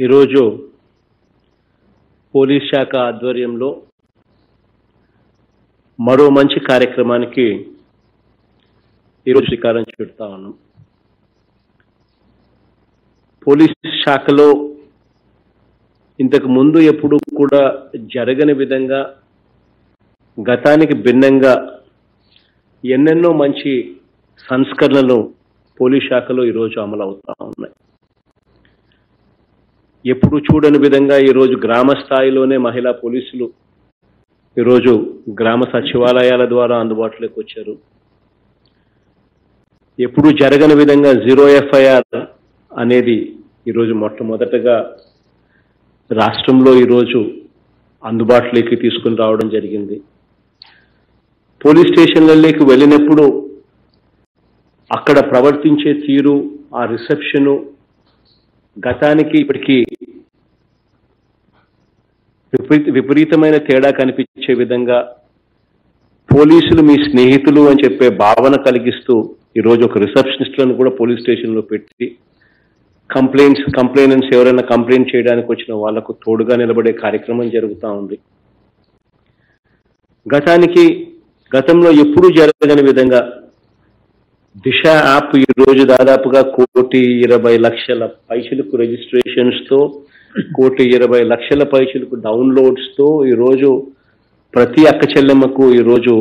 ఈరోజు పోలీస్ శాఖ ఆధ్వర్యంలో మరో మంచి కార్యక్రమానికి ఈరోజు శ్రీకారం చుడతా ఉన్నాం పోలీస్ శాఖలో ఇంతకు ముందు ఎప్పుడు కూడా జరగని విధంగా గతానికి భిన్నంగా ఎన్నెన్నో మంచి సంస్కరణలు పోలీస్ శాఖలో ఈరోజు అమలు అవుతా ఉన్నాయి ఎప్పుడు చూడని విధంగా ఈరోజు గ్రామ స్థాయిలోనే మహిళా పోలీసులు ఈరోజు గ్రామ సచివాలయాల ద్వారా అందుబాటులోకి వచ్చారు ఎప్పుడు జరగని విధంగా జీరో ఎఫ్ఐఆర్ అనేది ఈరోజు మొట్టమొదటగా రాష్ట్రంలో ఈరోజు అందుబాటులోకి తీసుకుని రావడం జరిగింది పోలీస్ స్టేషన్లలోకి వెళ్ళినప్పుడు అక్కడ ప్రవర్తించే తీరు ఆ రిసెప్షను గతానికి ఇప్పటికీ విపరీత విపరీతమైన తేడా కనిపించే విధంగా పోలీసులు మీ స్నేహితులు అని చెప్పే భావన కలిగిస్తూ ఈరోజు ఒక రిసెప్షనిస్టులను కూడా పోలీస్ స్టేషన్లో పెట్టి కంప్లైంట్స్ కంప్లైనెంట్స్ ఎవరైనా కంప్లైంట్ చేయడానికి వచ్చిన వాళ్లకు తోడుగా నిలబడే కార్యక్రమం జరుగుతూ ఉంది గతానికి గతంలో ఎప్పుడూ జరగని విధంగా దిశ యాప్ ఈ రోజు దాదాపుగా కోటి ఇరవై లక్షల పైసలకు రిజిస్ట్రేషన్స్ తో కోటి ఇరవై లక్షల పైసలకు డౌన్లోడ్స్ తో ఈరోజు ప్రతి అక్క చెల్లెమ్మకు ఈరోజు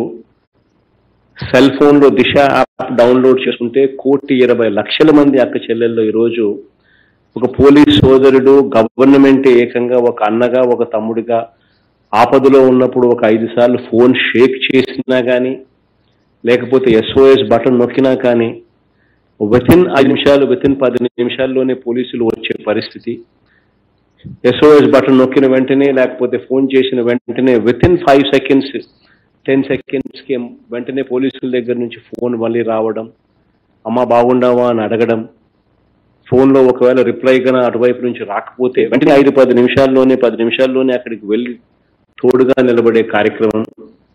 సెల్ ఫోన్ లో దిశ యాప్ డౌన్లోడ్ చేసుకుంటే కోటి ఇరవై లక్షల మంది అక్క చెల్లెల్లో ఈరోజు ఒక పోలీస్ సోదరుడు గవర్నమెంట్ ఏకంగా ఒక అన్నగా ఒక తమ్ముడిగా ఆపదలో ఉన్నప్పుడు ఒక ఐదు సార్లు ఫోన్ షేక్ చేసినా కానీ లేకపోతే ఎస్ఓఎస్ బటన్ నొక్కినా కానీ వితిన్ ఐదు నిమిషాలు వితిన్ పది నిమిషాల్లోనే పోలీసులు వచ్చే పరిస్థితి ఎస్ఓఎస్ బటన్ నొక్కిన వెంటనే లేకపోతే ఫోన్ చేసిన వెంటనే వితిన్ ఫైవ్ సెకండ్స్ టెన్ సెకండ్స్కి వెంటనే పోలీసుల దగ్గర నుంచి ఫోన్ మళ్ళీ రావడం అమ్మ బాగుండావా అని అడగడం ఫోన్లో ఒకవేళ రిప్లై కన్నా అటువైపు నుంచి రాకపోతే వెంటనే ఐదు పది నిమిషాల్లోనే పది నిమిషాల్లోనే అక్కడికి వెళ్ళి తోడుగా నిలబడే కార్యక్రమం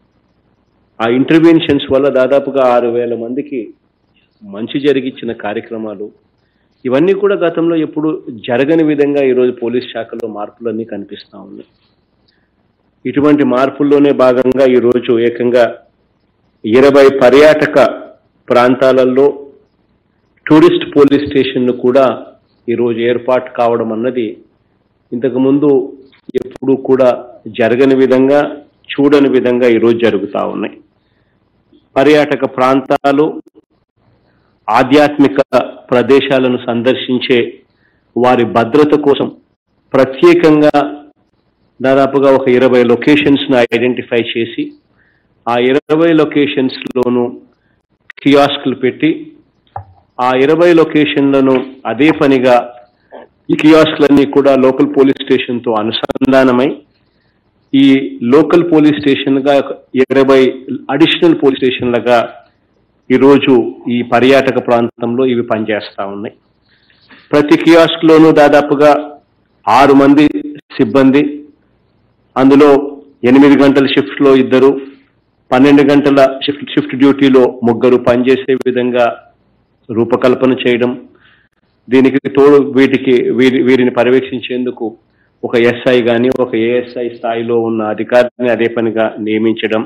ఆ ఇంటర్వెన్షన్స్ వల్ల దాదాపుగా ఆరు వేల మందికి మంచి జరిగించిన కార్యక్రమాలు ఇవన్నీ కూడా గతంలో ఎప్పుడు జరగని విధంగా ఈరోజు పోలీస్ శాఖలో మార్పులన్నీ కనిపిస్తూ ఉన్నాయి ఇటువంటి మార్పుల్లోనే భాగంగా ఈరోజు ఏకంగా ఇరవై పర్యాటక ప్రాంతాలలో టూరిస్ట్ పోలీస్ స్టేషన్లు కూడా ఈరోజు ఏర్పాటు కావడం అన్నది ఇంతకుముందు ఎప్పుడు కూడా జరగని విధంగా చూడని విధంగా ఈరోజు జరుగుతూ ఉన్నాయి పర్యాటక ప్రాంతాలు ఆధ్యాత్మిక ప్రదేశాలను సందర్శించే వారి భద్రత కోసం ప్రత్యేకంగా దాదాపుగా ఒక ఇరవై లొకేషన్స్ను ఐడెంటిఫై చేసి ఆ ఇరవై లొకేషన్స్లోనూ కియాస్క్లు పెట్టి ఆ ఇరవై లొకేషన్లను అదే పనిగా ఈ కియాస్క్లన్నీ కూడా లోకల్ పోలీస్ స్టేషన్తో అనుసంధానమై ఈ లోకల్ పోలీస్ స్టేషన్గా ఇరవై అడిషనల్ పోలీస్ స్టేషన్లుగా ఈరోజు ఈ పర్యాటక ప్రాంతంలో ఇవి పనిచేస్తూ ఉన్నాయి ప్రతి కియాస్క్లోనూ దాదాపుగా ఆరు మంది సిబ్బంది అందులో ఎనిమిది గంటల షిఫ్ట్లో ఇద్దరు పన్నెండు గంటల షిఫ్ట్ షిఫ్ట్ డ్యూటీలో ముగ్గురు పనిచేసే విధంగా రూపకల్పన చేయడం దీనికి తోడు వీటికి వీరి వీరిని పర్యవేక్షించేందుకు ఒక ఎస్ఐ కానీ ఒక ఏఎస్ఐ స్థాయిలో ఉన్న అధికారిని అదే పనిగా నియమించడం